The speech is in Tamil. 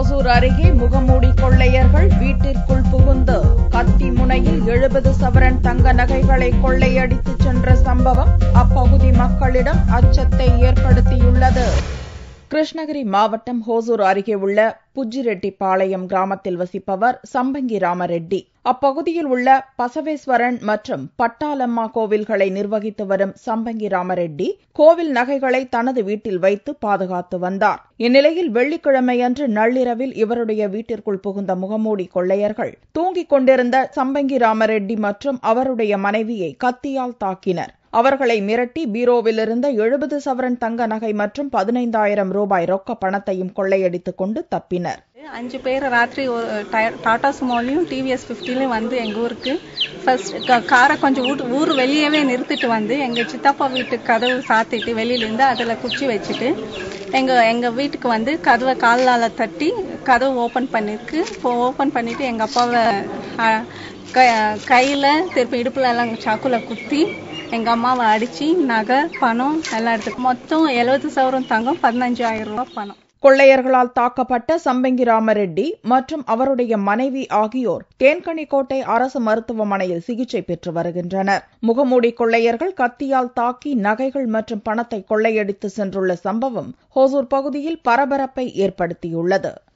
ஓசூர் அருகே முகமூடி கொள்ளையர்கள் வீட்டிற்குள் புகுந்து கத்தி முனையில் எழுபது சவரன் தங்க நகைகளை கொள்ளையடித்துச் சென்ற சம்பவம் அப்பகுதி மக்களிடம் அச்சத்தை ஏற்படுத்தியுள்ளது கிருஷ்ணகிரி மாவட்டம் ஹோசூர் அருகே உள்ள புஜ்ஜிரெட்டிப்பாளையம் கிராமத்தில் வசிப்பவர் சம்பங்கி ராமரெட்டி அப்பகுதியில் உள்ள பசவேஸ்வரன் மற்றும் பட்டாளம்மா கோவில்களை நிர்வகித்து வரும் சம்பங்கி ராமரெட்டி கோவில் நகைகளை தனது வீட்டில் வைத்து பாதுகாத்து வந்தார் இந்நிலையில் வெள்ளிக்கிழமையன்று நள்ளிரவில் இவருடைய வீட்டிற்குள் புகுந்த முகமூடி கொள்ளையர்கள் தூங்கிக் கொண்டிருந்த சம்பங்கி ராமரெட்டி மற்றும் அவருடைய மனைவியை கத்தியால் தாக்கினர் அவர்களை மிரட்டி பீரோவிலிருந்த எழுபது சவரன் தங்க நகை மற்றும் பதினைந்தாயிரம் ரூபாய் ரொக்க பணத்தையும் கொள்ளையடித்துக் கொண்டு தப்பினர் அஞ்சு பேர் ராத்திரி ஒரு டய- டாடா சுமோலையும் டிவிஎஸ் ஃபிஃப்டிலையும் வந்து எங்கள் ஊருக்கு ஃபர்ஸ்ட் காரை கொஞ்சம் ஊர் ஊர் வெளியவே நிறுத்திட்டு வந்து எங்கள் சித்தப்பா வீட்டு கதவு சாத்திட்டு வெளியிலேருந்து அதில் குச்சி வச்சுட்டு எங்கள் எங்கள் வீட்டுக்கு வந்து கதவை காலால் தட்டி கதவு ஓப்பன் பண்ணிருக்கு இப்போ ஓப்பன் பண்ணிவிட்டு எங்கள் அப்பாவை அஹ், க கையில் திருப்பி இடுப்புல எல்லாம் சாக்குல குத்தி எங்கள் அம்மாவை அடித்து நகை பணம் எல்லாம் எடுத்து மொத்தம் எழுபது சவரம் தங்கம் பதினஞ்சாயிரம் ரூபாய் பணம் கொள்ளையர்களால் தாக்கப்பட்ட சம்பங்கி ராமரெட்டி மற்றும் அவருடைய மனைவி ஆகியோர் தேன்கனிக்கோட்டை அரசு மருத்துவமனையில் சிகிச்சை பெற்று வருகின்றனர் முகமூடி கொள்ளையர்கள் கத்தியால் தாக்கி நகைகள் மற்றும் பணத்தை கொள்ளையடித்து சென்றுள்ள சம்பவம் ஹோசூர் பகுதியில் பரபரப்பை ஏற்படுத்தியுள்ளது